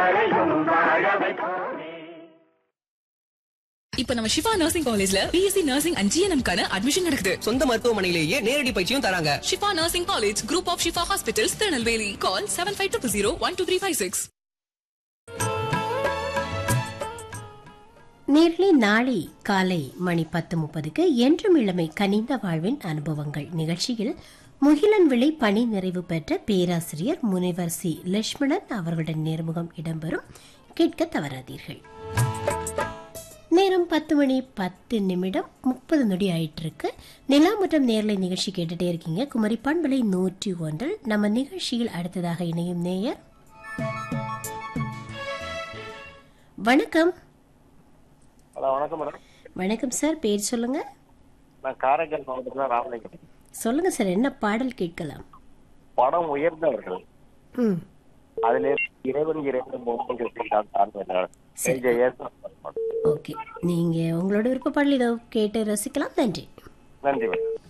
எங்களையும் வாழ வைப்போமே இப்ப நம்ம ஷிஃபா நர்சிங் காலேஜ்ல பிஎஸ்சி நர்சிங் அண்ட் ஜிஎன்எம் கான அட்மிஷன் நடக்குது சொந்த மருத்துவமனையிலேயே நேரடி பயிற்சியும் தராங்க Shifa nursing college group of Shifa hospitals Tirunelveli call seven five two zero one two three five six nearly நாளை காலை மணி பத்து முப்பதுக்கு என்றும் இளமை கனிந்த வாழ்வின் அனுபவங்கள் நிகழ்ச்சியில் முகிலன் விளை பணி நிறைவு பெற்ற பேராசிரியர் முனைவர் சி லட்சுமணன் அவர்களுடன் நேர்முகம் இடம்பெறும் கேட்க தவறாதீர்கள் நேரம் பத்து மணி பத்து நிமிடம் முப்பது நொடி ஆயிட்டு இருக்கு நிலா மற்றும் நேர்லை நிகழ்ச்சி கேட்டுட்டே இருக்கீங்க குமரி பண்பலை நூற்றி ஒன்றில் நம்ம நிகழ்ச்சியில் அடுத்ததாக இணையும் நேயர் வணக்கம் ஹலோ வணக்கம் மேடம் வணக்கம் சார் பேர் சொல்லுங்க நான் காரைக்கால் மாவட்டத்தில் ராமலிங்கம் சொல்லுங்க சார் என்ன பாடல் கேட்கலாம் படம் உயர்ந்தவர்கள் ம் அதிலே இறைவன் இறைவன் பொம்மை ஓகே நீங்க உங்களோட விருப்ப பாடல் இதோ கேட்டு ரசிக்கலாம் நன்றி நன்றி மேடம்